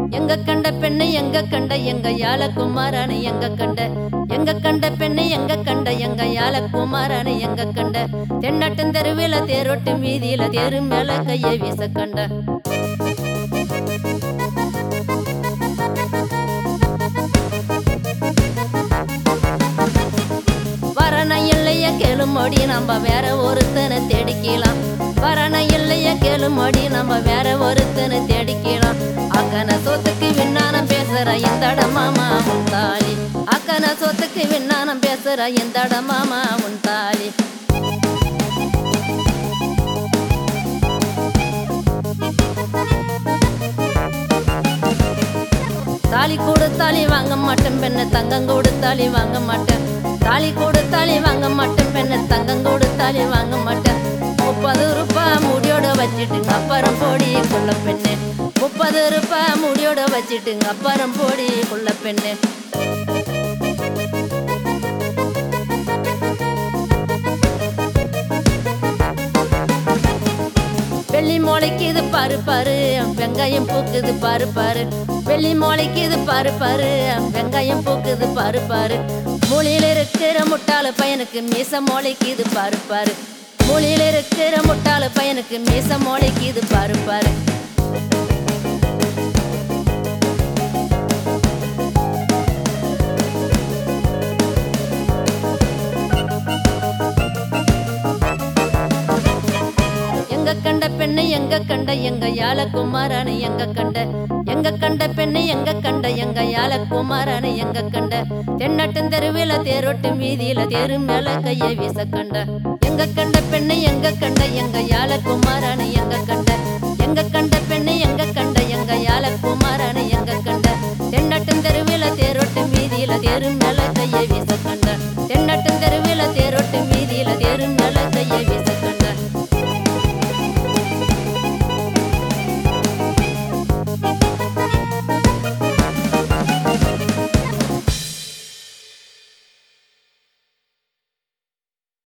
எங்க கண்ட பெண்ணு எங்க கண்ட எங்க யாழ குமாரானு எங்க கண்ட எங்க கண்ட பெண்ணு எங்க கண்ட எங்க யாழ குமாரானு எங்க கண்ட தென்னட்டும் தெருவில தேரோட்டும் வீதியில தேரு மேல கையை வீச கண்ட வரண இல்லைய கேளுமோடி நம்ம வேற ஒருத்தனை தேடிக்கலாம் வரண இல்லைய கேளுமோடி நம்ம வேற ஒருத்தனை தேடிக்கலாம் அக்கன சொத்துக்கு விண்ணானம் பேசுற எந்தட மாமா உன் தாலி அக்கன சொத்துக்கு விண்ணானம் பேசுற எந்தட மாமா உன் தாலி தாலி கொடுத்தாலி வாங்க மாட்டேன் பெண்ணு தங்கம் கொடுத்தாலி வாங்க மாட்டேன் தாலி கொடுத்தாலி வாங்க மாட்டேன் பெண்ணு தங்கம் கொடுத்தாலி வாங்க மாட்டேன் முப்பது ரூபாய் முடியோட வச்சிட்டுங்க அப்புறம் போடி கொள்ள பெண்ணு முப்பது ரூபாய் முடியோட வச்சிட்டுங்க அப்புறம் போடி கொள்ள பெண்ணு வெள்ளி மோளைக்கு இது பாரு பாரு வெங்காயம் பூக்குது பாரு பாரு வெள்ளி மோளைக்கு இது பாரு பாரு வெங்காயம் பூக்குது பாரு பாரு மூலையில இருக்கிற முட்டாள பையனுக்கு மீச மோளைக்கு இது பாரு பாரு மூலையில இருக்கிற முட்டாள பையனுக்கு மீச மோளைக்கு இது பாரு பாரு எங்க கண்ட பெண்ணு எங்க கண்ட எங்க யாழ குமாரானு எங்க கண்ட எங்க கண்ட பெண்ணு எங்க கண்ட எங்க யாழ குமாரானு எங்க கண்ட தென்னட்டும் தெருவில தேரோட்டும் வீதியில தேரு மேல கையை வீச கண்ட எங்க கண்ட பெண்ணு எங்க கண்ட எங்க யாழ குமாரானு எங்க கண்ட எங்க கண்ட பெண்ணு எங்க கண்ட எங்க யாழ குமாரானு எங்க கண்ட தென்னட்டும் தெருவில தேரோட்டும் வீதியில தேரு மேல கையை வீச கண்ட தென்னட்டும் தெருவில தேரோட்டும் வீதியில தேரு